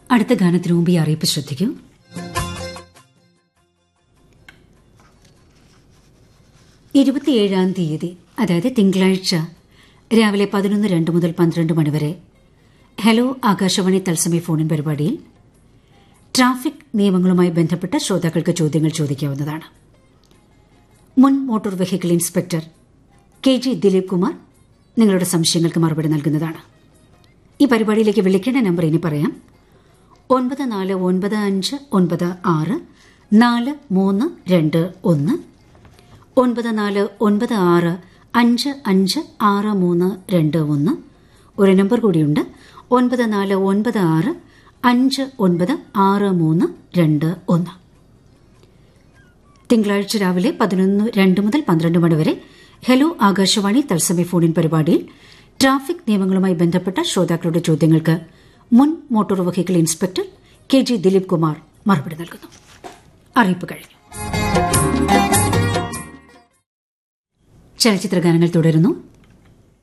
അടുത്ത ഗാനത്തിന് മുമ്പ് ഈ അറിയിപ്പ് ശ്രദ്ധിക്കൂ ഇരുപത്തിയേഴാം തീയതി അതായത് തിങ്കളാഴ്ച രാവിലെ പതിനൊന്ന് രണ്ട് മുതൽ പന്ത്രണ്ട് മണിവരെ ഹലോ ആകാശവാണി തത്സമയ ഫോണിൻ പരിപാടിയിൽ ട്രാഫിക് നിയമങ്ങളുമായി ബന്ധപ്പെട്ട ശ്രോതാക്കൾക്ക് ചോദ്യങ്ങൾ ചോദിക്കാവുന്നതാണ് മുൻ motor vehicle inspector K G Dileep Kumar നിങ്ങളുടെ സംശയങ്ങൾക്ക് മറുപടി നൽകുന്നതാണ് ഈ പരിപാടിയിലേക്ക് വിളിക്കേണ്ട നമ്പർ ഇനി പറയാം ഒൻപത് നാല് ഒൻപത് അഞ്ച് ഒൻപത് ആറ് നാല് മൂന്ന് രണ്ട് ഒന്ന് ഒൻപത് നാല് ഒൻപത് ആറ് അഞ്ച് അഞ്ച് ആറ് മൂന്ന് രണ്ട് ഒന്ന് ഒരു നമ്പർ കൂടിയുണ്ട് ഒൻപത് നാല് ഒൻപത് ആറ് അഞ്ച് ഒൻപത് ആറ് മൂന്ന് രണ്ട് ഒന്ന് തിങ്കളാഴ്ച രാവിലെ പതിനൊന്ന് രണ്ട് മുതൽ പന്ത്രണ്ട് മണി വരെ ഹലോ ആകാശവാണി തത്സമയ ഫോണിൻ പരിപാടിയിൽ ട്രാഫിക് നിയമങ്ങളുമായി ബന്ധപ്പെട്ട ശ്രോതാക്കളുടെ ചോദ്യങ്ങൾക്ക് മുൻ motor vehicle inspector K G Dileep Kumar മറുപടി നൽകുന്നു അറിയിപ്പ് കഴിഞ്ഞു ചലച്ചിത്ര ഗാനങ്ങൾ തുടരുന്നു